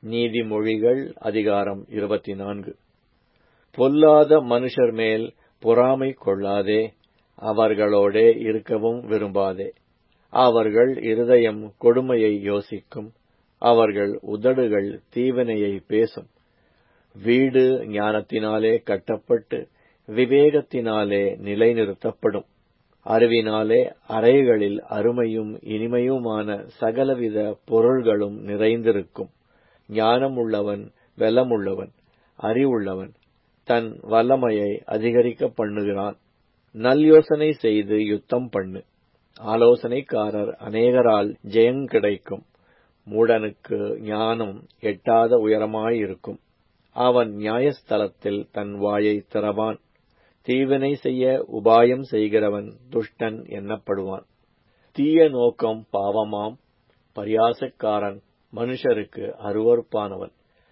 நீதிமொழிகள் அதிகாரம் இருபத்தி நான்கு பொல்லாத மனுஷர் மேல் பொறாமை கொள்ளாதே அவர்களோடே இருக்கவும் விரும்பாதே அவர்கள் இருதயம் கொடுமையை யோசிக்கும் அவர்கள் உதடுகள் தீவினையை பேசும் வீடு ஞானத்தினாலே கட்டப்பட்டு விவேகத்தினாலே நிலைநிறுத்தப்படும் அறிவினாலே அறைகளில் அருமையும் இனிமையுமான சகலவித பொருள்களும் நிறைந்திருக்கும் ஞானமுள்ளவன் வெலமுள்ளவன் அறிவுள்ளவன் தன் வல்லமையை அதிகரிக்க பண்ணுகிறான் நல்யோசனை செய்து யுத்தம் பண்ணு ஆலோசனைக்காரர் அநேகரால் ஜெயம் கிடைக்கும் மூடனுக்கு ஞானம் எட்டாத உயரமாயிருக்கும் அவன் நியாயஸ்தலத்தில் தன் வாயை திறவான் தீவினை செய்ய உபாயம் செய்கிறவன் துஷ்டன் எண்ணப்படுவான் தீய நோக்கம் பாவமாம் பரியாசக்காரன் மனுஷருக்கு அருவறுப்பானவன்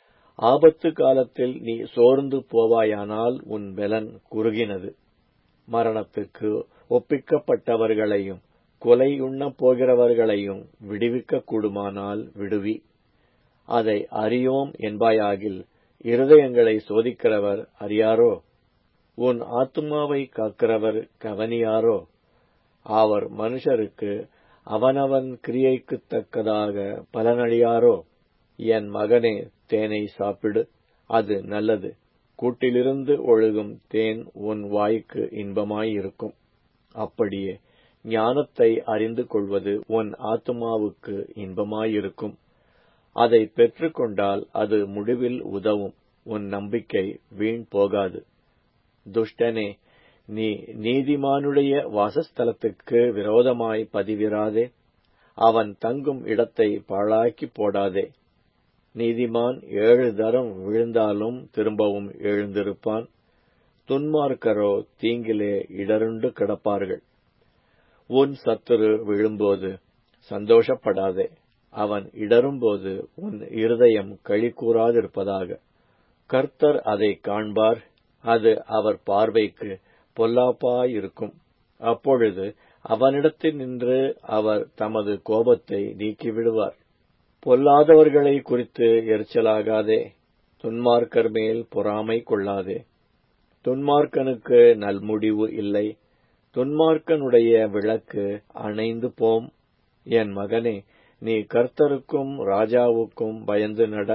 ஆபத்து காலத்தில் நீ சோர்ந்து போவாயானால் உன் பெலன் குறுகினது மரணத்துக்கு ஒப்பிக்கப்பட்டவர்களையும் கொலை உண்ணப் போகிறவர்களையும் விடுவிக்க கூடுமானால் விடுவி அதை அறியோம் என்பாயாகில் இருதயங்களை சோதிக்கிறவர் அறியாரோ உன் ஆத்துமாவை காக்கிறவர் கவனியாரோ அவர் மனுஷருக்கு அவனவன் கிரியைக்குத் தக்கதாக பலனளியாரோ என் மகனே தேனை சாப்பிடு அது நல்லது கூட்டிலிருந்து ஒழுகும் தேன் உன் வாய்க்கு இன்பமாயிருக்கும் அப்படியே ஞானத்தை அறிந்து கொள்வது உன் ஆத்துமாவுக்கு இன்பமாயிருக்கும் அதை பெற்றுக்கொண்டால் அது முடிவில் உதவும் உன் நம்பிக்கை வீண் போகாது துஷ்டனே நீ நீதிமானுடைய வாசஸ்தலத்துக்கு விரோதமாய் பதிவிராதே அவன் தங்கும் இடத்தை பாழாக்கி போடாதே நீதிமான் ஏழு தரம் விழுந்தாலும் திரும்பவும் எழுந்திருப்பான் துன்மார்க்கரோ தீங்கிலே இடருண்டு கிடப்பார்கள் உன் சத்துரு விழும்போது சந்தோஷப்படாதே அவன் இடரும்போது உன் இருதயம் களி கூறாதிருப்பதாக கர்த்தர் அதை காண்பார் அது அவர் பார்வைக்கு பொல்லாப்பாயிருக்கும் அப்பொழுது அவனிடத்தில் நின்று அவர் தமது கோபத்தை நீக்கிவிடுவார் பொல்லாதவர்களை குறித்து எரிச்சலாகாதே துன்மார்க்கர் மேல் பொறாமை கொள்ளாதே துன்மார்க்கனுக்கு நல்முடிவு இல்லை துன்மார்க்கனுடைய விளக்கு அணைந்து போம் என் மகனே நீ கர்த்தருக்கும் ராஜாவுக்கும் பயந்து நட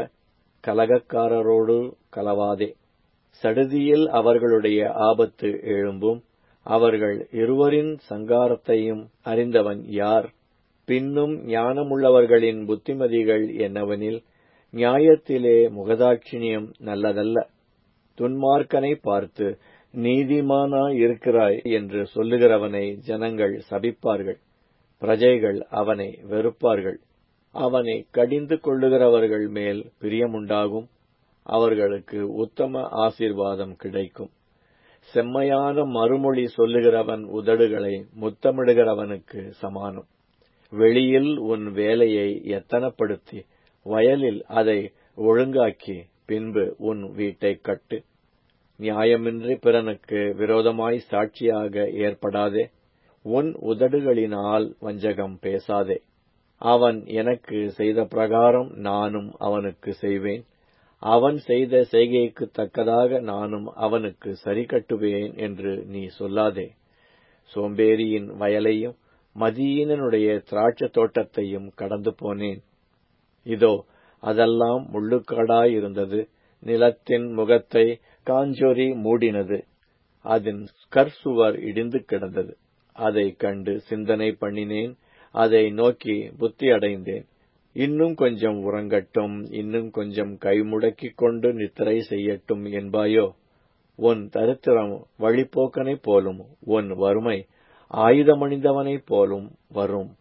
கலகக்காரரோடு கலவாதே சடுதியில் அவர்களுடைய ஆபத்து எழும்பும் அவர்கள் இருவரின் சங்காரத்தையும் அறிந்தவன் யார் பின்னும் ஞானமுள்ளவர்களின் புத்திமதிகள் என்னவெனில் நியாயத்திலே முகதாட்சிணியம் நல்லதல்ல துன்மார்க்கனை பார்த்து நீதிமானா இருக்கிறாய் என்று சொல்லுகிறவனை ஜனங்கள் சபிப்பார்கள் பிரஜைகள் அவனை வெறுப்பார்கள் அவனை கடிந்து கொள்ளுகிறவர்கள் மேல் பிரியமுண்டாகும் அவர்களுக்கு உத்தம ஆசீர்வாதம் கிடைக்கும் செம்மையான மறுமொழி சொல்லுகிறவன் உதடுகளை முத்தமிடுகிறவனுக்கு சமானம் வெளியில் உன் வேலையை எத்தனப்படுத்தி வயலில் அதை ஒழுங்காக்கி பின்பு உன் வீட்டைக் கட்டு நியாயமின்றி பிறனுக்கு விரோதமாய் சாட்சியாக ஏற்படாதே உன் உதடுகளினால் வஞ்சகம் பேசாதே அவன் எனக்கு செய்த பிரகாரம் நானும் அவனுக்கு செய்வேன் அவன் செய்த செய்கைக்கு தக்கதாக நானும் அவனுக்கு சரி கட்டுவேன் என்று நீ சொல்லாதே சோம்பேறியின் வயலையும் மதியீனனுடைய திராட்சை தோட்டத்தையும் கடந்து போனேன் இதோ அதெல்லாம் முள்ளுக்காடாயிருந்தது நிலத்தின் முகத்தை காஞ்சொரி மூடினது அதன் கற்சுவர் இடிந்து கிடந்தது அதை கண்டு சிந்தனை பண்ணினேன் அதை நோக்கி புத்தி அடைந்தேன் இன்னும் கொஞ்சம் உறங்கட்டும் இன்னும் கொஞ்சம் கைமுடக்கிக் கொண்டு நித்திரை செய்யட்டும் என்பாயோ உன் தரித்திரம் வழிப்போக்கனைப் போலும் உன் வறுமை ஆயுதமணிந்தவனைப் போலும் வரும்